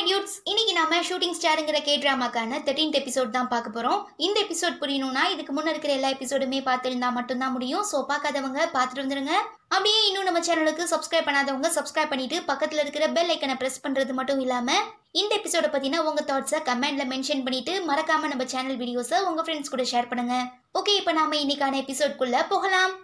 hi dudes இன்னைக்கு நாம shooting ஸ்டாருங்கிற கே ட்ராமாக்கான தேர்ட்டீன்த் எபிசோட் தான் பார்க்க போறோம் இந்த எபிசோட் புரியணும்னா இதுக்கு முன்ன இருக்கிற எல்லா எபிசோடுமே பார்த்துருந்தா மட்டும்தான் முடியும் ஸோ பார்க்காதவங்க பார்த்துட்டு வந்துருங்க அப்படியே இன்னும் நம்ம சேனலுக்கு சப்ஸ்கிரைப் பண்ணாதவங்க சப்ஸ்கிரைப் பண்ணிட்டு பக்கத்துல இருக்கிற பெல் ஐக்கனை பிரஸ் பண்றது மட்டும் இல்லாம இந்த எபிசோட பத்தின உங்க தாட்ஸை கமெண்ட்ல மென்ஷன் பண்ணிட்டு மறக்காம நம்ம சேனல் வீடியோஸை உங்க ஃப்ரெண்ட்ஸ் கூட ஷேர் பண்ணுங்க ஓகே இப்போ நாம இன்னைக்கான எபிசோட்குள்ள போகலாம்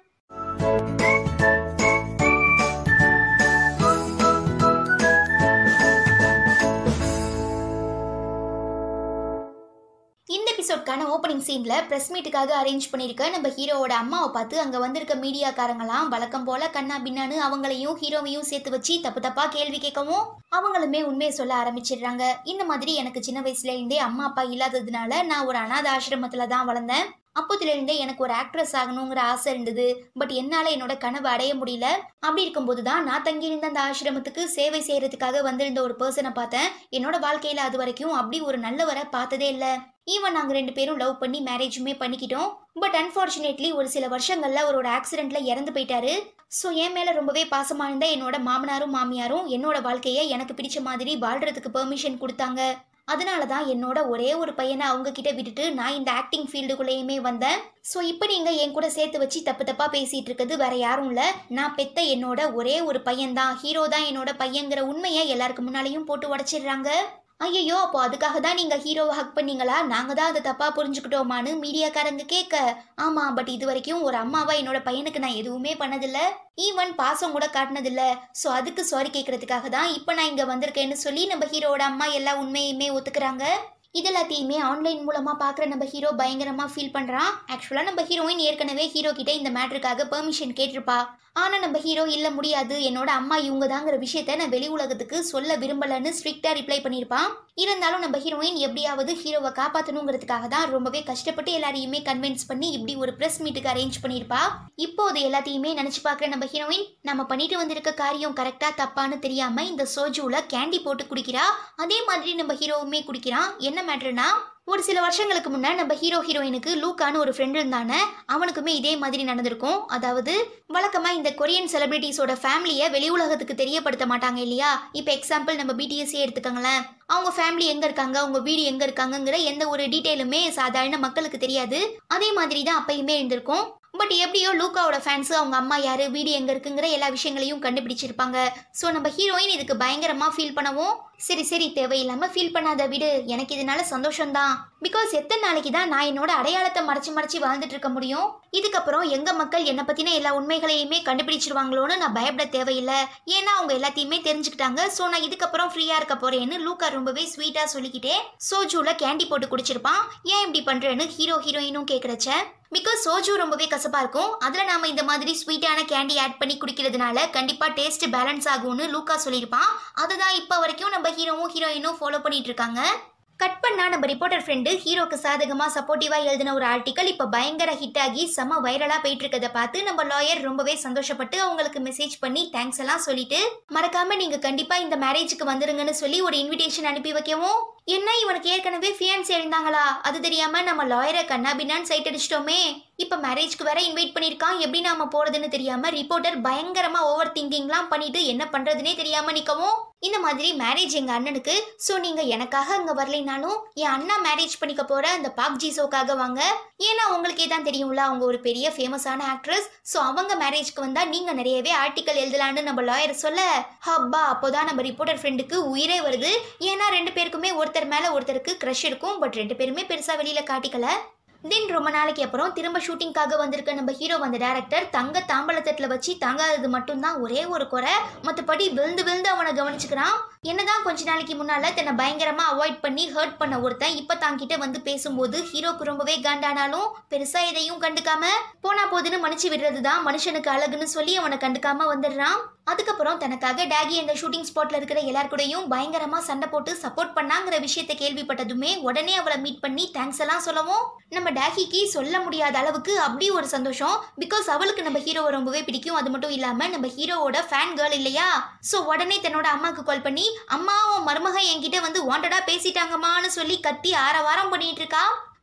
இந்த எபிசோட்கான ஓப்பனிங் சீன்ல பிரஸ் மீட்டுக்காக அரேஞ்ச் பண்ணிருக்க நம்ம ஹீரோவோட அம்மாவை பார்த்து அங்க வந்திருக்க மீடியாக்காரங்களாம் வழக்கம் போல கண்ணா பின்னான்னு அவங்களையும் ஹீரோவையும் சேர்த்து வச்சு தப்பு தப்பா கேள்வி கேட்கவும் அவங்களுமே உண்மையை சொல்ல ஆரம்பிச்சிடுறாங்க இந்த மாதிரி எனக்கு சின்ன வயசுல இருந்தே அம்மா அப்பா இல்லாததுனால நான் ஒரு அனாத ஆசிரமத்துல தான் வளர்ந்தேன் அப்போதுல இருந்தே எனக்கு ஒரு ஆக்ட்ரஸ் ஆகணுங்கிற ஆசை இருந்தது பட் என்னால என்னோட கனவு அடைய முடியல அப்படி இருக்கும்போது தான் நான் தங்கியிருந்த அந்த ஆசிரமத்துக்கு சேவை செய்யறதுக்காக வந்திருந்த ஒரு பர்சனை பார்த்தேன் என்னோட வாழ்க்கையில அது வரைக்கும் அப்படி ஒரு நல்லவரை பார்த்ததே இல்லை ஈவன் நாங்கள் ரெண்டு பேரும் லவ் பண்ணி மேரேஜுமே பண்ணிக்கிட்டோம் பட் அன்ஃபார்ச்சுனேட்லி ஒரு சில வருஷங்கள்ல அவரோட ஆக்சிடென்ட்ல இறந்து போயிட்டாரு ஸோ என் மேலே ரொம்பவே பாசமாக இருந்த என்னோட மாமனாரும் மாமியாரும் என்னோட வாழ்க்கையை எனக்கு பிடிச்ச மாதிரி வாழ்றதுக்கு பெர்மிஷன் கொடுத்தாங்க அதனால தான் என்னோட ஒரே ஒரு பையனை அவங்க கிட்ட விட்டுட்டு நான் இந்த ஆக்டிங் ஃபீல்டுக்குள்ளேயுமே வந்தேன் ஸோ இப்போ நீங்கள் என் கூட சேர்த்து வச்சு தப்பு தப்பாக பேசிகிட்டு இருக்கிறது வேற யாரும் இல்லை நான் பெத்த என்னோட ஒரே ஒரு பையன் தான் ஹீரோ தான் என்னோட பையங்கிற உண்மையை எல்லாருக்கு முன்னாலேயும் போட்டு உடச்சிடுறாங்க ஐயோ அப்போ அதுக்காக தான் நீங்க ஹீரோவை ஹக் பண்ணீங்களா நாங்க தான் அதை தப்பா புரிஞ்சுக்கிட்டோமான்னு மீடியாக்காரங்க கேட்க ஆமா பட் இது வரைக்கும் ஒரு அம்மாவா என்னோட பையனுக்கு நான் எதுவுமே பண்ணதில்ல ஈவன் பாசம் கூட காட்டினதில்ல ஸோ அதுக்கு சாரி கேட்கறதுக்காக தான் இப்போ நான் இங்க வந்திருக்கேன்னு சொல்லி நம்ம ஹீரோவோட அம்மா எல்லா உண்மையுமே ஒத்துக்கிறாங்க இது எல்லாத்தையுமே ஆன்லைன் மூலமா பார்க்குற நம்ம ஹீரோ பயங்கரமா ஃபீல் பண்றான் ஆக்சுவலா நம்ம ஹீரோயின் ஏற்கனவே ஹீரோ கிட்ட இந்த மேட்ருக்காக பெர்மிஷன் கேட்டிருப்பா ஆனா நம்ம ஹீரோ இல்ல முடியாது என்னோட அம்மா இவங்க தாங்கிற விஷயத்த நான் வெளி உலகத்துக்கு சொல்ல விரும்பலன்னு ஸ்ட்ரிக்டா ரிப்ளை பண்ணியிருப்பான் இருந்தாலும் நம்ம ஹீரோயின் எப்படியாவது ஹீரோவை காப்பாற்றணுங்கிறதுக்காக தான் ரொம்பவே கஷ்டப்பட்டு எல்லாரையுமே கன்வின்ஸ் பண்ணி இப்படி ஒரு ப்ரெஸ் மீட்டுக்கு அரேஞ்ச் பண்ணியிருப்பா இப்போ அது எல்லாத்தையுமே நினைச்சு பார்க்குற நம்ம ஹீரோயின் நம்ம பண்ணிட்டு வந்திருக்க காரியம் கரெக்டா தப்பான்னு தெரியாம இந்த சோஜூல கேண்டி போட்டு குடிக்கிறா அதே மாதிரி நம்ம ஹீரோவுமே குடிக்கிறான் என்ன மேட்ருனா ஒரு சில வருஷங்களுக்கு முன்னே நம்ம ஹீரோ ஹீரோயினுக்கு லூக்கான்னு ஒரு ஃப்ரெண்ட் இருந்தானே அவனுக்குமே இதே மாதிரி நடந்திருக்கும் அதாவது வழக்கமாக இந்த கொரியன் செலிபிரிட்டிஸோட ஃபேமிலியை வெளி உலகத்துக்கு தெரியப்படுத்த மாட்டாங்க இல்லையா இப்போ எக்ஸாம்பிள் நம்ம பிடிஎஸ்ஸே எடுத்துக்கோங்களேன் அவங்க ஃபேமிலி எங்கே இருக்காங்க அவங்க வீடு எங்கே இருக்காங்கங்கிற எந்த ஒரு டீட்டெயிலுமே சாதாரண மக்களுக்கு தெரியாது அதே மாதிரி தான் அப்பயுமே இருந்திருக்கும் பட் எப்படியோ லூக்காவோட ஃபேன்ஸ் அவங்க அம்மா யாரு வீடு எங்க இருக்குங்கிற எல்லா விஷயங்களையும் கண்டுபிடிச்சிருப்பாங்க ஸோ நம்ம ஹீரோயின் இதுக்கு பயங்கரமா ஃபீல் பண்ணவும் சரி சரி தேவையில்லாம ஃபீல் பண்ணாத விடு எனக்கு இதனால சந்தோஷம்தான் பிகாஸ் எத்தனை நாளைக்கு தான் நான் என்னோட அடையாளத்தை மறைச்சு மறைச்சு வாழ்ந்துட்டு இருக்க முடியும் இதுக்கப்புறம் எங்க மக்கள் என்னை பத்தின எல்லா உண்மைகளையுமே கண்டுபிடிச்சிருவாங்களோன்னு நான் பயப்பட தேவையில்லை ஏன்னா அவங்க எல்லாத்தையுமே தெரிஞ்சுக்கிட்டாங்க ஸோ நான் இதுக்கப்புறம் ஃப்ரீயா இருக்க போறேன்னு லூக்கா ரொம்பவே ஸ்வீட்டா சொல்லிக்கிட்டே சோஜூல கேண்டி போட்டு குடிச்சிருப்பான் ஏன் இப்படி பண்றேன்னு ஹீரோ ஹீரோயினும் கேட்கறச்ச பிகாஸ் சோஜு ரொம்பவே கசப்பா இருக்கும் அதுல நாம இந்த மாதிரி ஸ்வீட்டான கேண்டி ஆட் பண்ணி குடிக்கிறதுனால கண்டிப்பா டேஸ்ட் பேலன்ஸ் ஆகும்னு லூக்கா சொல்லியிருப்பான் அதை தான் இப்போ வரைக்கும் நம்ம ஹீரோவும் ஹீரோயினும் ஃபாலோ பண்ணிட்டு இருக்காங்க கட் பண்ணா நம்ம ரிப்போர்ட்டர் ஃப்ரெண்டு ஹீரோக்கு சாதகமா சப்போர்ட்டிவா எழுதின ஒரு ஆர்டிக்கல் இப்போ பயங்கர ஹிட் ஆகி செம வைரலா போயிட்டு இருக்கதை பார்த்து நம்ம லாயர் ரொம்பவே சந்தோஷப்பட்டு அவங்களுக்கு மெசேஜ் பண்ணி தேங்க்ஸ் எல்லாம் சொல்லிட்டு மறக்காம நீங்க கண்டிப்பா இந்த மேரேஜுக்கு வந்துருங்கன்னு சொல்லி ஒரு இன்விடேஷன் அனுப்பி வைக்கவும் என்ன இவனுக்கு ஏற்கனவே ஃபியான்ஸ் இருந்தாங்களா அது தெரியாம நம்ம லாயரை கண்ணாபின்னான்னு சைட் அடிச்சிட்டோமே இப்ப மேரேஜ்க்கு வேற இன்வைட் பண்ணிருக்கான் எப்படி நாம போறதுன்னு தெரியாம ரிப்போர்ட்டர் பயங்கரமா ஓவர் திங்கிங்லாம் பண்ணிட்டு என்ன பண்றதுனே தெரியாம நிக்கவும் இந்த மாதிரி மேரேஜ் எங்க அண்ணனுக்கு ஸோ நீங்க எனக்காக அங்க வரலைனாலும் என் அண்ணா மேரேஜ் பண்ணிக்க போற அந்த பாக் ஜிசோக்காக வாங்க ஏன்னா உங்களுக்கே தான் தெரியும்ல அவங்க ஒரு பெரிய ஃபேமஸான ஆக்ட்ரஸ் ஸோ அவங்க மேரேஜ்க்கு வந்தா நீங்க நிறையவே ஆர்டிக்கல் எழுதலான்னு நம்ம லாயர் சொல்ல ஹப்பா அப்போதான் நம்ம ரிப்போர்ட்டர் ஃப்ரெண்டுக்கு உயிரே வருது ஏன்னா ரெண்டு பேருக்குமே ஒருத்தர் மேல ஒருத்தருக்கு க்ரஷ் இருக்கும் பட் ரெண்டு பேருமே பெருசா வெளியில காட்டிக்கல தென் ரொம்ப நாளைக்கு அப்புறம் திரும்ப ஷூட்டிங்காக வந்திருக்க நம்ம ஹீரோ வந்த டேரக்டர் தங்க தாம்பளத்தட்டில் வச்சு தாங்காதது மட்டும்தான் ஒரே ஒரு குறை மற்றபடி விழுந்து விழுந்து அவனை கவனிச்சுக்கிறான் என்னதான் கொஞ்ச நாளைக்கு முன்னால தன்னை பயங்கரமா அவாய்ட் பண்ணி ஹர்ட் பண்ண ஒருத்தன் இப்ப தாங்கிட்ட வந்து பேசும்போது ஹீரோக்கு ரொம்பவே காண்டானாலும் பெருசா எதையும் கண்டுக்காம போனா போதுன்னு மன்னிச்சு விடுறது தான் மனுஷனுக்கு அழகுன்னு சொல்லி அவனை கண்டுக்காம வந்துடுறான் அதுக்கப்புறம் தனக்காக டேகி அந்த ஷூட்டிங் ஸ்பாட்ல இருக்கிற எல்லார் கூடயும் பயங்கரமா சண்டை போட்டு சப்போர்ட் பண்ணாங்கிற விஷயத்தை கேள்விப்பட்டதுமே உடனே அவளை மீட் பண்ணி தேங்க்ஸ் எல்லாம் சொல்லவும் நம்ம டேகிக்கு சொல்ல முடியாத அளவுக்கு அப்படி ஒரு சந்தோஷம் பிகாஸ் அவளுக்கு நம்ம ஹீரோவை ரொம்பவே பிடிக்கும் அது மட்டும் இல்லாம நம்ம ஹீரோவோட ஃபேன் கேர்ள் இல்லையா ஸோ உடனே தன்னோட அம்மாக்கு கால் பண்ணி அம்மா உன் மருமக என்கிட்ட வந்து வாண்டடா பேசிட்டாங்கம்மான்னு சொல்லி கத்தி ஆரவாரம் பண்ணிட்டு இருக்கா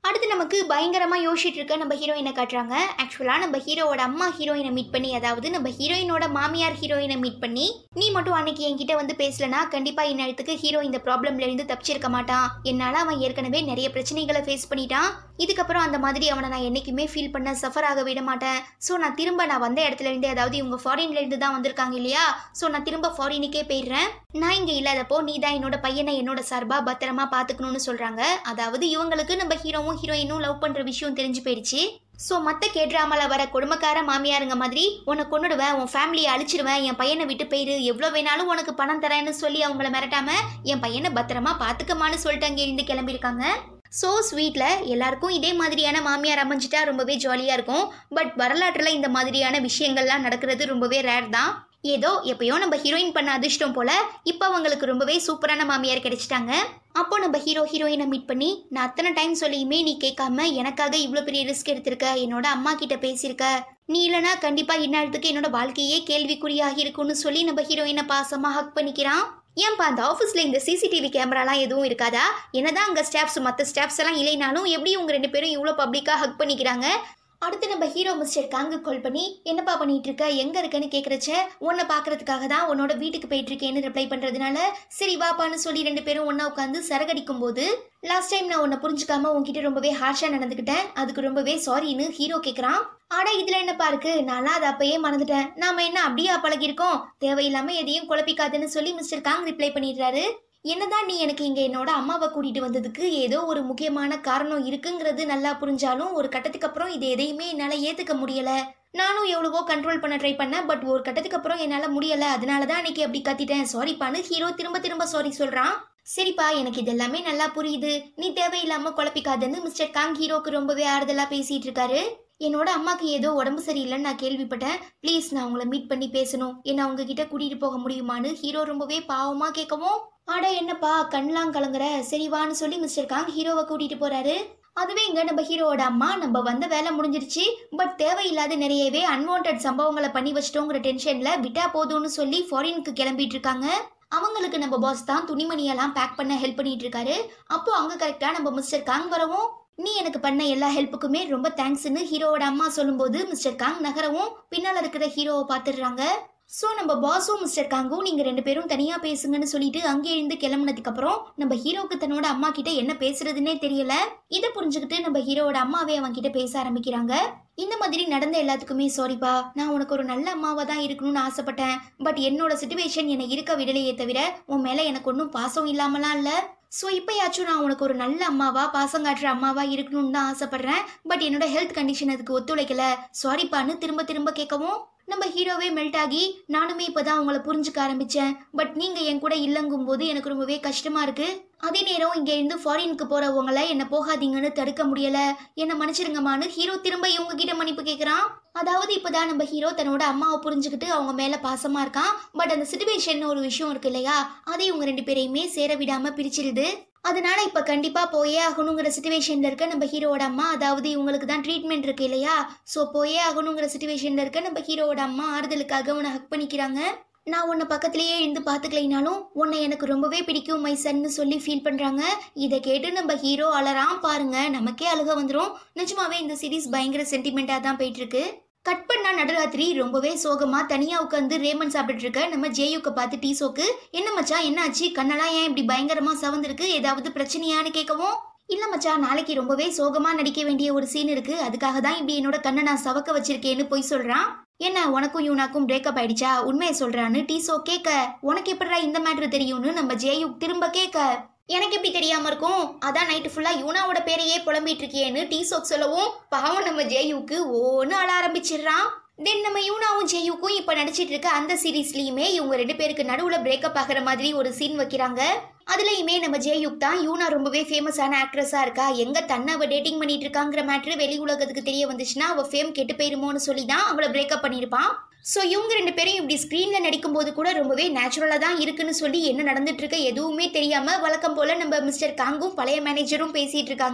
அடுத்து நமக்கு பயங்கரமாக யோசிச்சுட்டு இருக்க நம்ம ஹீரோயினை காட்டுறாங்க ஆக்சுவலாக நம்ம ஹீரோவோட அம்மா ஹீரோயினை மீட் பண்ணி அதாவது நம்ம ஹீரோயினோட மாமியார் ஹீரோயினை மீட் பண்ணி நீ மட்டும் அன்னைக்கு என்கிட்ட வந்து பேசலனா கண்டிப்பாக இந்நேரத்துக்கு ஹீரோ இந்த ப்ராப்ளம்ல இருந்து தப்பிச்சிருக்க மாட்டான் என்னால் அவன் ஏற்கனவே நிறைய பிரச்சனைகளை ஃபேஸ் பண்ணிட்டான் இதுக்கப்புறம் அந்த மாதிரி அவனை நான் என்றைக்குமே ஃபீல் பண்ண சஃபர் ஆக விட மாட்டேன் ஸோ நான் திரும்ப நான் வந்த இடத்துல இருந்து அதாவது இவங்க ஃபாரின்ல இருந்து தான் வந்திருக்காங்க இல்லையா ஸோ நான் திரும்ப ஃபாரினுக்கே போயிடுறேன் நான் இங்கே இல்லாதப்போ நீ தான் என்னோட பையனை என்னோட சார்பா பத்திரமா பார்த்துக்கணும்னு சொல்கிறாங்க அதாவது இவங்களுக்கு நம்ம ஹீரோவும் ஹீரோயினும் லவ் பண்ணுற விஷயம் தெரிஞ்சு போயிடுச்சு ஸோ மற்ற கேட்ராமல வர கொடுமைக்கார மாமியாருங்க மாதிரி உன்னை கொன்னுடுவேன் உன் ஃபேமிலியை அழிச்சிடுவேன் என் பையனை விட்டு போயிரு எவ்வளோ வேணாலும் உனக்கு பணம் தரேன்னு சொல்லி அவங்கள மிரட்டாம என் பையனை பத்திரமா பார்த்துக்கமான்னு சொல்லிட்டு அங்கே இருந்து கிளம்பியிருக்காங்க ஸோ ஸ்வீட்டில் எல்லாருக்கும் இதே மாதிரியான மாமியார் அமைஞ்சிட்டா ரொம்பவே ஜாலியாக இருக்கும் பட் வரலாற்றில் இந்த மாதிரியான விஷயங்கள்லாம் நடக்கிறது ரொம்பவே ரேர் தான் ஏதோ எப்பயோ நம்ம ஹீரோயின் பண்ண அதிர்ஷ்டம் போல இப்போ அவங்களுக்கு ரொம்பவே சூப்பரான மாமியார் கிடைச்சிட்டாங்க அப்போ நம்ம ஹீரோ ஹீரோயினை மீட் பண்ணி நான் அத்தனை டைம் சொல்லியுமே நீ கேட்காம எனக்காக இவ்வளோ பெரிய ரிஸ்க் எடுத்திருக்க என்னோட அம்மா கிட்ட பேசியிருக்க நீ இல்லைனா கண்டிப்பாக இந்நேரத்துக்கு என்னோட வாழ்க்கையே கேள்விக்குறியாகி இருக்கும்னு சொல்லி நம்ம ஹீரோயினை பாசமாக ஹக் பண்ணிக்கிறான் ஏன்பா அந்த ஆஃபீஸில் இந்த சிசிடிவி கேமராலாம் எதுவும் இருக்காதா என்னதான் அங்கே ஸ்டாஃப்ஸ் மற்ற ஸ்டாஃப்ஸ் எல்லாம் இல்லைனாலும் எப்படி உங்க ரெண்டு பேரும் இவ்வளோ பப்ளிக்காக ஹக் பண்ணிக்கிறாங்க அடுத்து நம்ம ஹீரோ மிஸ்டர் காங்கு கால் பண்ணி என்னப்பா பண்ணிட்டு இருக்க எங்க இருக்கேன்னு கேட்குறச்ச உன்னை பார்க்கறதுக்காக தான் உன்னோட வீட்டுக்கு போயிட்டு இருக்கேன்னு ரிப்ளை பண்றதுனால சரி வாப்பான்னு சொல்லி ரெண்டு பேரும் ஒண்ணா உட்காந்து சரகடிக்கும் போது லாஸ்ட் டைம் நான் உன்னை புரிஞ்சுக்காம உன்கிட்ட ரொம்பவே ஹார்ஷா நடந்துக்கிட்டேன் அதுக்கு ரொம்பவே சாரின்னு ஹீரோ கேட்குறான் ஆனா இதுல என்னப்பா இருக்கு நான்லாம் அதை அப்பயே மறந்துட்டேன் நாம என்ன அப்படியா பழகிருக்கோம் தேவையில்லாம எதையும் குழப்பிக்காதுன்னு சொல்லி மிஸ்டர் காங் ரிப்ளை பண்ணிடுறாரு என்னதான் நீ எனக்கு இங்க என்னோட அம்மாவை கூட்டிட்டு வந்ததுக்கு ஏதோ ஒரு முக்கியமான காரணம் இருக்குங்கிறது நல்லா புரிஞ்சாலும் ஒரு கட்டத்துக்கு அப்புறம் இது எதையுமே என்னால ஏத்துக்க முடியல நானும் எவ்வளவோ கண்ட்ரோல் பண்ண ட்ரை பண்ணேன் பட் ஒரு கட்டத்துக்கு அப்புறம் என்னால முடியல அதனால தான் அன்னைக்கு அப்படி கத்திட்டேன் சாரிப்பான்னு ஹீரோ திரும்ப திரும்ப சாரி சொல்றான் சரிப்பா எனக்கு இது எல்லாமே நல்லா புரியுது நீ தேவையில்லாம குழப்பிக்காதுன்னு மிஸ்டர் காங் ஹீரோக்கு ரொம்பவே ஆறுதலா பேசிட்டு இருக்காரு என்னோட அம்மாக்கு ஏதோ உடம்பு சரியில்லைன்னு நான் கேள்விப்பட்டேன் ப்ளீஸ் நான் உங்களை மீட் பண்ணி பேசணும் என்ன உங்ககிட்ட கூட்டிட்டு போக முடியுமான்னு ஹீரோ ரொம்பவே பாவமா கேட்கவும் அட என்னப்பா கண்லாம் கலங்குற சரி வான்னு சொல்லி மிஸ்டர் காங் ஹீரோவை கூட்டிட்டு போறாரு அதுவே இங்க நம்ம ஹீரோவோட அம்மா நம்ம வந்த வேலை முடிஞ்சிருச்சு பட் தேவையில்லாத நிறையவே அன்வான்ட் சம்பவங்களை பண்ணி வச்சிட்டோங்கிற டென்ஷன்ல விட்டா போதும்னு சொல்லி ஃபாரினுக்கு கிளம்பிட்டு இருக்காங்க அவங்களுக்கு நம்ம பாஸ் தான் துணிமணியெல்லாம் பேக் பண்ண ஹெல்ப் பண்ணிட்டு இருக்காரு அப்போ அங்க கரெக்டா நம்ம மிஸ்டர் காங் வரவும் நீ எனக்கு பண்ண எல்லா ஹெல்ப்புக்குமே ரொம்ப தேங்க்ஸ்னு ஹீரோவோட அம்மா சொல்லும்போது மிஸ்டர் காங் நகரவும் பின்னால் இருக்கிற ஹீரோவை பார்த்துடுறாங்க ஸோ நம்ம பாஸும் மிஸ்டர் காங்கும் நீங்கள் ரெண்டு பேரும் தனியாக பேசுங்கன்னு சொல்லிட்டு அங்கே இருந்து கிளம்புனதுக்கு அப்புறம் நம்ம ஹீரோக்கு தன்னோட அம்மா கிட்ட என்ன பேசுறதுன்னே தெரியல இதை புரிஞ்சுக்கிட்டு நம்ம ஹீரோவோட அம்மாவே அவன் கிட்ட பேச ஆரம்பிக்கிறாங்க இந்த மாதிரி நடந்த எல்லாத்துக்குமே சாரிப்பா நான் உனக்கு ஒரு நல்ல அம்மாவா தான் இருக்கணும்னு ஆசைப்பட்டேன் பட் என்னோட சுச்சுவேஷன் என்னை இருக்க விடலையே தவிர உன் மேலே எனக்கு ஒன்றும் பாசம் இல்லாமலாம் இல்லை ஸோ இப்போயாச்சும் நான் உனக்கு ஒரு நல்ல அம்மாவா பாசம் காட்டுற அம்மாவா இருக்கணும்னு தான் ஆசைப்படுறேன் பட் என்னோட ஹெல்த் கண்டிஷன் அதுக்கு ஒத்துழைக்கல சாரிப்பான்னு திரும்ப திரும்ப கேட்கவும் நம்ம ஹீரோவே மெல்ட் ஆகி நானுமே இப்போதான் உங்களை புரிஞ்சுக்க ஆரம்பிச்சேன் பட் நீங்க என் கூட இல்லங்கும் போது எனக்கு ரொம்பவே கஷ்டமா இருக்கு அதே நேரம் இங்க இருந்து ஃபாரினுக்கு போறவங்கள என்ன போகாதீங்கன்னு தடுக்க முடியல என்ன மன்னிச்சிருங்கம்மான்னு ஹீரோ திரும்ப இவங்க கிட்ட மன்னிப்பு கேட்கறான் அதாவது இப்போதான் நம்ம ஹீரோ தன்னோட அம்மாவை புரிஞ்சுக்கிட்டு அவங்க மேல பாசமா இருக்கான் பட் அந்த சுச்சுவேஷன் ஒரு விஷயம் இருக்கு இல்லையா அதை இவங்க ரெண்டு பேரையுமே சேர விடாம பிரிச்சிருது அதனால இப்ப கண்டிப்பா போயே ஆகணுங்கிற சுச்சுவேஷன்ல இருக்க நம்ம ஹீரோவோட அம்மா அதாவது இவங்களுக்கு தான் ட்ரீட்மெண்ட் இருக்கு இல்லையா ஸோ போயே ஆகணுங்கிற சுச்சுவேஷன்ல இருக்க நம்ம ஹீரோவோட அம்மா ஆறுதலுக்காக உன்னை ஹக் பண்ணிக்கிறாங்க நான் உன்னை பக்கத்துலேயே இருந்து பார்த்துக்கலைனாலும் உன்னை எனக்கு ரொம்பவே பிடிக்கும் மை சன்னு சொல்லி ஃபீல் பண்ணுறாங்க இதை கேட்டு நம்ம ஹீரோ அலறாம் பாருங்க நமக்கே அழுக வந்துடும் நிஜமாவே இந்த சீரிஸ் பயங்கர சென்டிமெண்ட்டாக தான் போயிட்டுருக்கு கட் பண்ணா நடுராத்திரி ரொம்பவே சோகமா தனியா உட்காந்து ரேமன் சாப்பிட்டுட்டு இருக்க நம்ம ஜேயுக்க பார்த்து டீசோக்கு என்ன மச்சான் என்னாச்சு கண்ணெல்லாம் ஏன் இப்படி பயங்கரமா சவந்திருக்கு ஏதாவது பிரச்சனையான்னு கேட்கவும் இல்ல மச்சான் நாளைக்கு ரொம்பவே சோகமா நடிக்க வேண்டிய ஒரு சீன் இருக்கு அதுக்காக தான் இப்படி என்னோட கண்ணை நான் சவக்க வச்சிருக்கேன்னு போய் சொல்றான் என்ன உனக்கும் யூனாக்கும் பிரேக்கப் ஆயிடுச்சா உண்மையை சொல்றான்னு டீசோ கேட்க உனக்கு எப்படிடா இந்த மேட்ரு தெரியும்னு நம்ம ஜேயு திரும்ப கேட்க எனக்கு எப்படி தெரியாம இருக்கும் அதான் நைட்டு ஃபுல்லா யூனாவோட பேரையே புலம்பிட்டு இருக்கியேன்னு டீசோக் சொல்லவும் பாவம் நம்ம ஜேயுக்கு ஓன்னு அழ ஆரம்பிச்சிடுறான் தென் நம்ம யூனாவும் ஜெயுக்கும் இப்போ நடிச்சிட்டு இருக்க அந்த சீரீஸ்லயுமே இவங்க ரெண்டு பேருக்கு நடுவில் பிரேக்கப் ஆகிற மாதிரி ஒரு சீன் வைக்கிறாங்க அதுலயுமே நம்ம ஜெயுக் தான் யூனா ரொம்பவே ஃபேமஸான ஆக்ட்ரஸா இருக்கா எங்க தன்னை அவ டேட்டிங் பண்ணிட்டு இருக்காங்கிற மேட்ரு வெளி உலகத்துக்கு தெரிய வந்துச்சுன்னா அவ ஃபேம் கெட்டு போயிருமோன்னு சொல்லி தான் அவளை பிரேக்கப் பண்ணியிருப்பான் ஸோ இவங்க ரெண்டு பேரும் இப்படி ஸ்க்ரீனில் நடிக்கும்போது கூட ரொம்பவே நேச்சுரலாக தான் இருக்குன்னு சொல்லி என்ன நடந்துட்டு இருக்க எதுவுமே தெரியாமல் வழக்கம் போல் நம்ம மிஸ்டர் காங்கும் பழைய மேனேஜரும் பேசிகிட்டு இருக்காங்க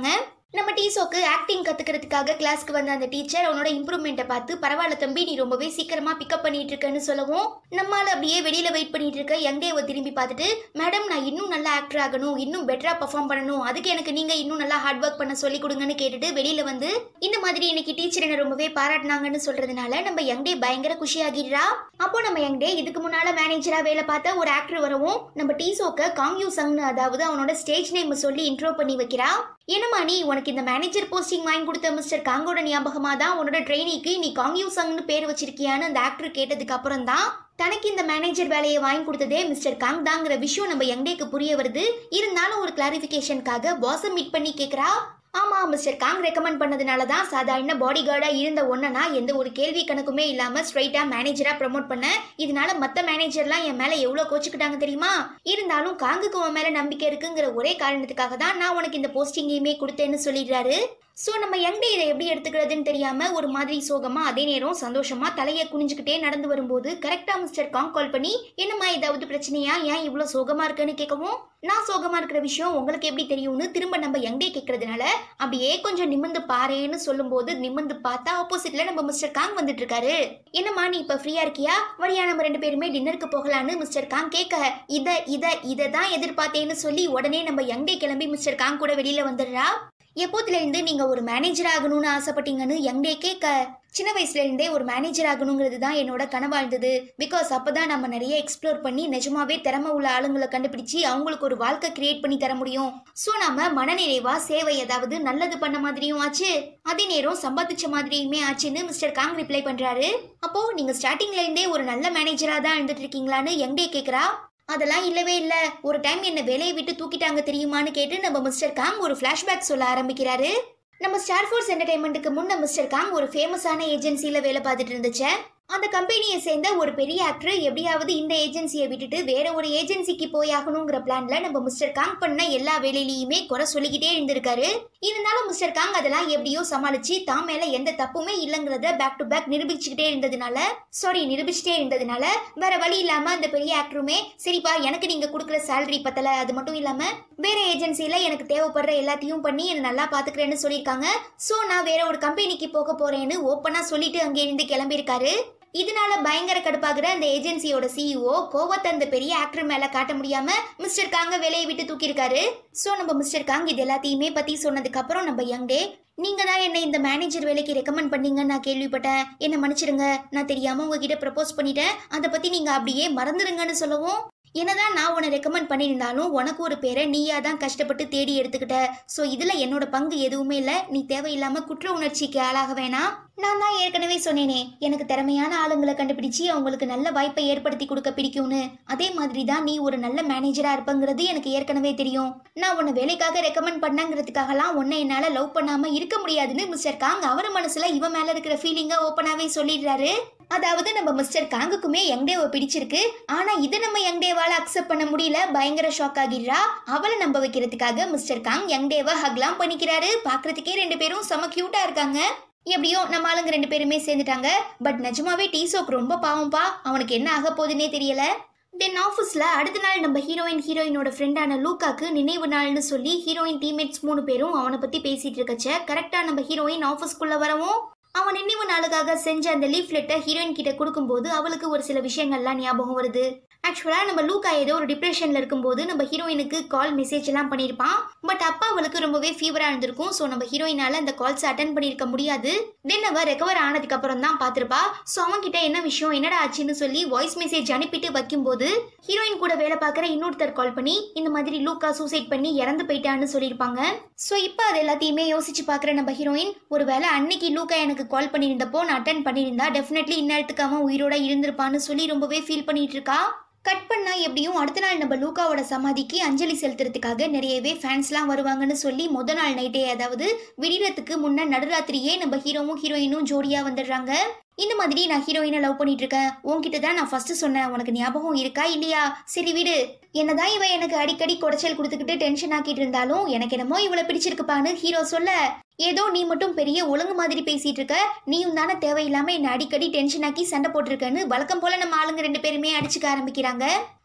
நம்ம டீசோக்கு ஆக்டிங் கத்துக்கிறதுக்காக கிளாஸ்க்கு வந்த அந்த டீச்சர் அவனோட இம்ப்ரூவ்மெண்ட்டை பார்த்து பரவாயில்ல தம்பி நீ ரொம்பவே சீக்கிரமா பிக்கப் பண்ணிட்டு இருக்கேன்னு சொல்லவும் நம்மால அப்படியே வெளியில வெயிட் பண்ணிட்டு இருக்க யங்டேவை திரும்பி பார்த்துட்டு மேடம் நான் இன்னும் நல்லா ஆக்டர் ஆகணும் இன்னும் பெட்டரா பெர்ஃபார்ம் பண்ணணும் அதுக்கு எனக்கு நீங்க இன்னும் நல்லா ஹார்ட் ஒர்க் பண்ண சொல்லி கொடுங்கன்னு கேட்டுட்டு வெளியில வந்து இந்த மாதிரி இன்னைக்கு டீச்சர் என்ன ரொம்பவே பாராட்டினாங்கன்னு சொல்றதுனால நம்ம யங்டே பயங்கர குஷியாகிடுறா அப்போ நம்ம யங்டே இதுக்கு முன்னால மேனேஜரா வேலை பார்த்த ஒரு ஆக்டர் வரவும் நம்ம டீசோக்க காங்யூ சங்னு அதாவது அவனோட ஸ்டேஜ் நேம் சொல்லி இன்ட்ரோ பண்ணி வைக்கிறா என்னம்மா நீ உனக்கு இந்த மேனேஜர் போஸ்டிங் வாங்கி கொடுத்த மிஸ்டர் காங்கோட ஞாபகமா தான் உன்னோட ட்ரெயினிக்கு நீ காங்யூ சங்னு பேர் வச்சிருக்கியான்னு அந்த ஆக்டர் கேட்டதுக்கு அப்புறம் தான் தனக்கு இந்த மேனேஜர் வேலையை வாங்கி கொடுத்ததே மிஸ்டர் காங் தாங்கிற விஷயம் நம்ம யங்டேக்கு புரிய வருது இருந்தாலும் ஒரு கிளாரிஃபிகேஷனுக்காக பாஸை மீட் பண்ணி கேட்குறா ஆமா மிஸ்டர் காங் ரெக்கமெண்ட் பண்ணதுனால தான் சாதாரண பாடி கார்டா இருந்த ஒன்னா எந்த ஒரு கேள்வி கணக்குமே இல்லாம ஸ்ட்ரைட்டா மேனேஜரா ப்ரமோட் பண்ண இதனால மத்த மேனேஜர்லாம் என் மேல எவ்வளவு கோச்சுக்கிட்டாங்க தெரியுமா இருந்தாலும் காங்குக்கு உன் மேல நம்பிக்கை இருக்குங்கிற ஒரே காரணத்துக்காக தான் நான் உனக்கு இந்த போஸ்டிங்கையுமே கொடுத்தேன்னு சொல்லிடுறாரு ஸோ நம்ம யங்டே இதை எப்படி எடுத்துக்கிறதுன்னு தெரியாம ஒரு மாதிரி சோகமா அதே நேரம் சந்தோஷமா தலையை குனிஞ்சுக்கிட்டே நடந்து வரும்போது கரெக்டா மிஸ்டர் காங் கால் பண்ணி என்னம்மா ஏதாவது பிரச்சனையா ஏன் இவ்வளோ சோகமா இருக்குன்னு கேட்கவும் நான் சோகமா இருக்கிற விஷயம் உங்களுக்கு எப்படி தெரியும்னு திரும்ப நம்ம யங்டே கேட்கறதுனால அப்படியே கொஞ்சம் நிமிந்து பாரேன்னு சொல்லும்போது நிமிந்து பார்த்தா ஆப்போசிட்ல நம்ம மிஸ்டர் காங் வந்துட்டு இருக்காரு என்னம்மா நீ இப்ப ஃப்ரீயா இருக்கியா வழியா நம்ம ரெண்டு பேருமே டின்னருக்கு போகலான்னு மிஸ்டர் காங் கேட்க இத இத இதை தான் எதிர்பார்த்தேன்னு சொல்லி உடனே நம்ம யங்டே கிளம்பி மிஸ்டர் காங் கூட வெளியில வந்துடுறா எப்போதுல இருந்து நீங்க ஒரு மேனேஜர் ஆகணும்னு ஆசைப்பட்டீங்கன்னு யங்டே கேட்க சின்ன வயசுல இருந்தே ஒரு மேனேஜர் ஆகணுங்கிறது தான் என்னோட கனவா இருந்தது பிகாஸ் அப்பதான் நம்ம நிறைய எக்ஸ்ப்ளோர் பண்ணி நிஜமாவே திறமை உள்ள ஆளுங்களை கண்டுபிடிச்சு அவங்களுக்கு ஒரு வாழ்க்கை கிரியேட் பண்ணி தர முடியும் ஸோ நாம மனநிறைவா சேவை ஏதாவது நல்லது பண்ண மாதிரியும் ஆச்சு அதே நேரம் சம்பாதிச்ச மாதிரியுமே ஆச்சுன்னு மிஸ்டர் காங் ரிப்ளை பண்றாரு அப்போ நீங்க ஸ்டார்டிங்ல இருந்தே ஒரு நல்ல மேனேஜரா தான் இருந்துட்டு இருக்கீங்களான்னு யங்டே கேக்குறா அதெல்லாம் இல்லவே இல்ல ஒரு டைம் என்ன வேலையை விட்டு தூக்கிட்டாங்க தெரியுமான்னு கேட்டு நம்ம மிஸ்டர் காங் ஒரு ஃபிளாஷ்பேக் சொல்ல ஆரம்பிக்கிறாரு நம்ம ஸ்டார் ஃபோர்ஸ் என்டர்டைன்மெண்ட்டுக்கு முன்ன மிஸ்டர் காங் ஒரு ஃபேமஸான ஏஜென்சியில் வேலை பார்த்துட்டு இருந்துச்சு அந்த கம்பெனியை சேர்ந்த ஒரு பெரிய ஆக்டர் எப்படியாவது இந்த ஏஜென்சியை விட்டுட்டு வேற ஒரு ஏஜென்சிக்கு போயாகணுங்கிற பிளான்ல நம்ம மிஸ்டர் காங் பண்ண எல்லா வேலையிலையுமே குறை சொல்லிக்கிட்டே இருந்திருக்காரு இருந்தாலும் மிஸ்டர் காங் அதெல்லாம் எப்படியோ சமாளிச்சு தான் மேல எந்த தப்புமே இல்லைங்கிறத பேக் டு பேக் நிரூபிச்சுக்கிட்டே இருந்ததுனால சாரி நிரூபிச்சுட்டே இருந்ததுனால வேற வழி இல்லாம அந்த பெரிய ஆக்டருமே சரிப்பா எனக்கு நீங்க கொடுக்குற சேலரி பத்தல அது மட்டும் இல்லாம வேற ஏஜென்சில எனக்கு தேவைப்படுற எல்லாத்தையும் பண்ணி என்னை நல்லா பாத்துக்கிறேன்னு சொல்லியிருக்காங்க சோ நான் வேற ஒரு கம்பெனிக்கு போக போறேன்னு ஓப்பனா சொல்லிட்டு அங்கே இருந்து கிளம்பியிருக்காரு இதனால பயங்கர கடுப்பாகிற அந்த ஏஜென்சியோட சிஇஓ கோவத்தை அந்த பெரிய ஆக்டர் மேல காட்ட முடியாம மிஸ்டர் காங்க வேலையை விட்டு தூக்கியிருக்காரு சோ நம்ம மிஸ்டர் காங் இது எல்லாத்தையுமே பத்தி சொன்னதுக்கு அப்புறம் நம்ம யங்டே நீங்க தான் என்ன இந்த மேனேஜர் வேலைக்கு ரெக்கமெண்ட் பண்ணீங்கன்னு நான் கேள்விப்பட்டேன் என்ன மன்னிச்சிடுங்க நான் தெரியாம உங்ககிட்ட ப்ரப்போஸ் பண்ணிட்டேன் அதை பத்தி நீங்க அப்படியே மறந்துடுங்கன்னு சொல்லவும் என்னதான் நான் உன்னை ரெக்கமெண்ட் பண்ணியிருந்தாலும் உனக்கு ஒரு பேரை நீயா தான் கஷ்டப்பட்டு தேடி எடுத்துக்கிட்ட ஸோ இதுல என்னோட பங்கு எதுவுமே இல்லை நீ தேவையில்லாம குற்ற உணர்ச்சிக்கு ஆளாக வேணாம் நான் தான் ஏற்கனவே சொன்னேனே எனக்கு திறமையான ஆளுங்களை கண்டுபிடிச்சு அவங்களுக்கு நல்ல வாய்ப்பை ஏற்படுத்தி கொடுக்க பிடிக்கும்னு அதே மாதிரி தான் நீ ஒரு நல்ல மேனேஜரா இருப்பங்கிறது எனக்கு ஏற்கனவே தெரியும் நான் உன்னை வேலைக்காக ரெக்கமெண்ட் பண்ணங்கிறதுக்காகலாம் உன்னை என்னால லவ் பண்ணாம இருக்க முடியாதுன்னு மிஸ்டர் காங் அவர் மனசுல இவன் மேல இருக்கிற ஃபீலிங்கை ஓப்பனாவே சொல்லிடுறாரு அதாவது நம்ம மிஸ்டர் காங்குக்குமே யங்டேவை பிடிச்சிருக்கு ஆனா இதை நம்ம யங்டேவால அக்செப்ட் பண்ண முடியல பயங்கர ஷாக் ஆகிடுறா அவளை நம்ப வைக்கிறதுக்காக மிஸ்டர் காங் யங்டேவை ஹக்லாம் பண்ணிக்கிறாரு பாக்குறதுக்கே ரெண்டு பேரும் செம கியூட்டா இருக்காங்க எப்படியோ நம்ம ஆளுங்க ரெண்டு பேருமே சேர்ந்துட்டாங்க பட் நிஜமாவே டீசோக்கு ரொம்ப பாவம்பா அவனுக்கு என்ன ஆக போகுதுன்னே தெரியல தென் ஆஃபீஸில் அடுத்த நாள் நம்ம ஹீரோயின் ஹீரோயினோட ஃப்ரெண்டான லூக்காக்கு நினைவு நாள்னு சொல்லி ஹீரோயின் டீம்மேட்ஸ் மூணு பேரும் அவனை பற்றி பேசிட்டு இருக்கச்ச கரெக்டாக நம்ம ஹீரோயின் ஆஃபீஸ்க்குள்ளே வரவும் அவன் நினைவு நாளுக்காக செஞ்ச அந்த லீஃப்லெட்டை ஹீரோயின் கிட்ட கொடுக்கும்போது அவளுக்கு ஒரு சில விஷயங்கள்லாம் ஞாபகம் வருது ஆக்சுவலாக நம்ம லூக்கா ஏதோ ஒரு டிப்ரெஷனில் இருக்கும்போது நம்ம ஹீரோயினுக்கு கால் மெசேஜ் எல்லாம் பண்ணியிருப்பான் பட் அப்பா அவளுக்கு ரொம்பவே ஃபீவராக இருந்திருக்கும் ஸோ நம்ம ஹீரோயினால அந்த கால்ஸ் அட்டன் பண்ணியிருக்க முடியாது தென் அவ ரெக்கவர் ஆனதுக்கு அப்புறம் தான் பார்த்துருப்பா ஸோ அவன்கிட்ட என்ன விஷயம் என்னடா ஆச்சுன்னு சொல்லி வாய்ஸ் மெசேஜ் அனுப்பிட்டு வைக்கும்போது ஹீரோயின் கூட வேலை பார்க்குற இன்னொருத்தர் கால் பண்ணி இந்த மாதிரி லூக்கா சூசைட் பண்ணி இறந்து போயிட்டான்னு சொல்லியிருப்பாங்க ஸோ இப்போ அது எல்லாத்தையுமே யோசிச்சு பார்க்குற நம்ம ஹீரோயின் ஒருவேளை அன்னைக்கு லூக்கா எனக்கு கால் பண்ணியிருந்தப்போ நான் அட்டன் பண்ணியிருந்தா டெஃபினெட்லி இந்நேரத்துக்கு அவன் உயிரோட இருந்திருப்பான்னு சொல்லி ரொம்பவே ஃபீல் பண்ணிட்டு இருக்கா கட் பண்ணா எப்படியும் அடுத்த நாள் நம்ம லூக்காவோட சமாதிக்கு அஞ்சலி செலுத்துறதுக்காக நிறையவே ஃபேன்ஸ்லாம் வருவாங்கன்னு சொல்லி முத நாள் நைட்டே அதாவது விடியறதுக்கு முன்ன நடுராத்திரியே நம்ம ஹீரோவும் ஹீரோயினும் ஜோடியா வந்துடுறாங்க இந்த மாதிரி நான் ஹீரோயினை லவ் பண்ணிட்டு இருக்கேன் உன்கிட்ட தான் நான் ஃபர்ஸ்ட் சொன்னேன் உனக்கு ஞாபகம் இருக்கா இல்லையா சரி விடு என்னதான் இவ எனக்கு அடிக்கடி குடைச்சல் கொடுத்துக்கிட்டு டென்ஷன் ஆக்கிட்டு இருந்தாலும் எனக்கு என்னமோ இவளை பிடிச்சிருக்குப்பான்னு ஹீரோ சொல்ல ஏதோ நீ மட்டும் பெரிய ஒழுங்கு மாதிரி பேசிட்டு இருக்க நீயும் தானே தேவையில்லாம என்ன அடிக்கடி டென்ஷன் ஆக்கி சண்டை போட்டிருக்கன்னு வழக்கம் போல நம்ம ஆளுங்க ரெண்டு பேருமே அடிச்சுக்க ஆரம்பிக்கிறாங்க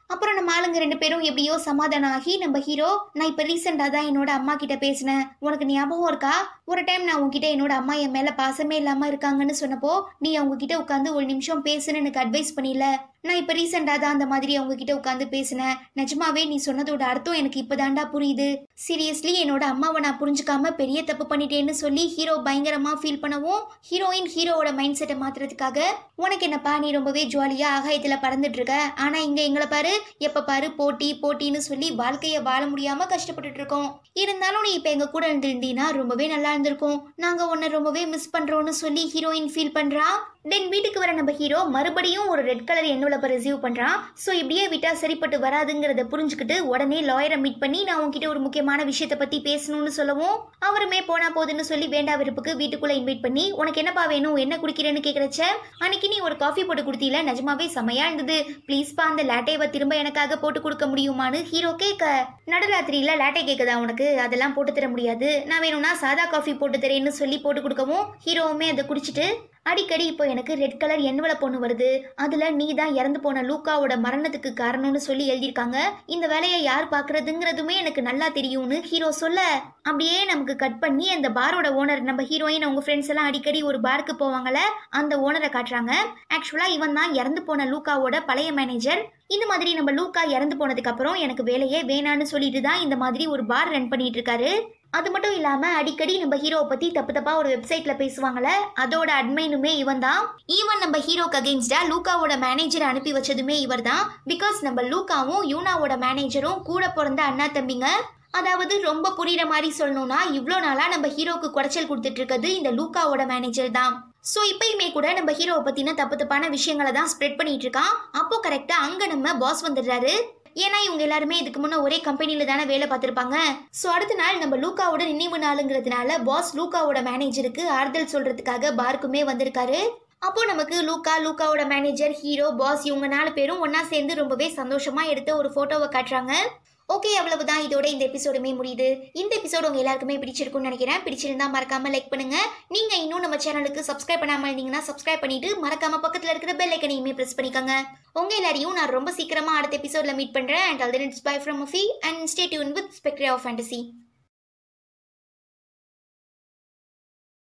அப்புறம் நம்ம ஆளுங்க ரெண்டு பேரும் எப்படியோ சமாதானம் ஆகி நம்ம ஹீரோ நான் இப்போ ரீசெண்டாக தான் என்னோட அம்மா கிட்ட பேசினேன் உனக்கு ஞாபகம் இருக்கா ஒரு டைம் நான் உங்ககிட்ட என்னோட அம்மா என் மேலே பாசமே இல்லாமல் இருக்காங்கன்னு சொன்னப்போ நீ அவங்க கிட்ட உட்காந்து ஒரு நிமிஷம் பேசுன்னு எனக்கு அட்வைஸ் பண்ணில நான் இப்போ ரீசெண்டாக தான் அந்த மாதிரி அவங்க கிட்ட உட்காந்து பேசினேன் நிஜமாவே நீ சொன்னதோட அர்த்தம் எனக்கு இப்போதாண்டா புரியுது சீரியஸ்லி என்னோட அம்மாவை நான் புரிஞ்சுக்காம பெரிய தப்பு பண்ணிட்டேன்னு சொல்லி ஹீரோ பயங்கரமா ஃபீல் பண்ணவும் ஹீரோயின் ஹீரோவோட மைண்ட் செட்டை மாத்துறதுக்காக உனக்கு என்னப்பா நீ ரொம்பவே ஜாலியா ஆகாயத்துல பறந்துட்டு இருக்க ஆனா இங்க எங்களை பாரு எப்ப பாரு போட்டி போட்டின்னு சொல்லி வாழ்க்கைய வாழ முடியாம கஷ்டப்பட்டுட்டு இருக்கோம் இருந்தாலும் நீ இப்ப எங்க கூட இருந்திருந்தீன்னா ரொம்பவே நல்லா இருந்திருக்கும் நாங்க உன்னை ரொம்பவே மிஸ் பண்றோம்னு சொல்லி ஹீரோயின் ஃபீல் பண்றா தென் வீட்டுக்கு வர நம்ம ஹீரோ மறுபடியும் ஒரு ரெட் கலர் என்வலப்பை ரிசீவ் பண்ணுறான் ஸோ இப்படியே விட்டா சரிப்பட்டு வராதுங்கிறத புரிஞ்சுக்கிட்டு உடனே லாயரை மீட் பண்ணி நான் உங்ககிட்ட ஒரு முக்கியமான விஷயத்தை பற்றி பேசணும்னு சொல்லவும் அவருமே போனா போதுன்னு சொல்லி வேண்டா விருப்புக்கு வீட்டுக்குள்ளே இன்வைட் பண்ணி உனக்கு என்னப்பா வேணும் என்ன குடிக்கிறேன்னு கேட்குறச்ச அன்னைக்கு நீ ஒரு காஃபி போட்டு கொடுத்தீல நிஜமாவே செமையா இருந்தது ப்ளீஸ்ப்பா அந்த லேட்டைவை திரும்ப எனக்காக போட்டு கொடுக்க முடியுமான்னு ஹீரோ கேட்க நடுராத்திரியில லேட்டை கேட்குதா உனக்கு அதெல்லாம் போட்டு தர முடியாது நான் வேணும்னா சாதா காஃபி போட்டு தரேன்னு சொல்லி போட்டு கொடுக்கவும் ஹீரோவுமே அதை குடிச்சிட்டு அடிக்கடி இப்போ எனக்கு ரெட் கலர் என்வல பொண்ணு வருது அதுல நீ தான் இறந்து போன லூக்காவோட மரணத்துக்கு காரணம்னு சொல்லி எழுதியிருக்காங்க இந்த வேலையை யார் பாக்குறதுங்கிறதுமே எனக்கு நல்லா தெரியும்னு ஹீரோ சொல்ல அப்படியே நமக்கு கட் பண்ணி அந்த பாரோட ஓனர் நம்ம ஹீரோயின் அவங்க ஃப்ரெண்ட்ஸ் எல்லாம் அடிக்கடி ஒரு பாருக்கு போவாங்கல்ல அந்த ஓனரை காட்டுறாங்க ஆக்சுவலா இவன் தான் இறந்து போன லூக்காவோட பழைய மேனேஜர் இந்த மாதிரி நம்ம லூக்கா இறந்து போனதுக்கு அப்புறம் எனக்கு வேலையே வேணான்னு சொல்லிட்டு தான் இந்த மாதிரி ஒரு பார் ரன் பண்ணிட்டு இருக்காரு அது மட்டும் இல்லாம அடிக்கடி நம்ம ஹீரோவை பத்தி தப்பு தப்பா ஒரு வெப்சைட்ல பேசுவாங்கல்ல அதோட அட்மைனுமே இவன் தான் ஈவன் நம்ம ஹீரோக்கு அகேன்ஸ்டா லூக்காவோட மேனேஜரை அனுப்பி வச்சதுமே இவர் தான் பிகாஸ் நம்ம லூக்காவும் யூனாவோட மேனேஜரும் கூட பிறந்த அண்ணா தம்பிங்க அதாவது ரொம்ப புரியுற மாதிரி சொல்லணும்னா இவ்வளோ நாளாக நம்ம ஹீரோக்கு குடைச்சல் கொடுத்துட்டு இருக்கிறது இந்த லூக்காவோட மேனேஜர் தான் ஸோ இப்பயுமே கூட நம்ம ஹீரோவை பற்றின தப்பு தப்பான விஷயங்களை தான் ஸ்ப்ரெட் பண்ணிட்டு இருக்கான் அப்போ கரெக்டாக அங்கே நம்ம பாஸ் வந்துடுறாரு ஏன்னா இவங்க எல்லாருமே இதுக்கு முன்னே ஒரே கம்பெனியில் தானே வேலை பார்த்துருப்பாங்க ஸோ அடுத்த நாள் நம்ம லூக்காவோட நினைவு நாளுங்கிறதுனால பாஸ் லூக்காவோட மேனேஜருக்கு ஆறுதல் சொல்றதுக்காக பாருக்குமே வந்திருக்காரு அப்போ நமக்கு லூக்கா லூக்காவோட மேனேஜர் ஹீரோ பாஸ் இவங்க நாலு பேரும் ஒண்ணா சேர்ந்து ரொம்பவே சந்தோஷமா எடுத்த ஒரு போட்டோவை காட்டுறாங்க ஓகே அவ்வளவுதான் இதோட இந்த எபிசோடுமே முடியுது இந்த எபிசோடு உங்க எல்லாருக்குமே பிடிச்சிருக்கும்னு நினைக்கிறேன் பிடிச்சிருந்தா மறக்காம லைக் பண்ணுங்க நீங்க இன்னும் நம்ம சேனலுக்கு சப்ஸ்கிரைப் பண்ணாம இருந்தீங்கன்னா சப்ஸ்கிரைப் பண்ணிட்டு மறக்காம பக்கத்துல இருக்கிற பெல் ஐக்கனையுமே பிரஸ் பண்ணிக்கோங்க உங்க எல்லாரையும் நான் ரொம்ப சீக்கிரமா அடுத்த எபிசோட்ல மீட் பண்றேன் and all then it's bye from Affy and stay tuned with Spectry of fantasy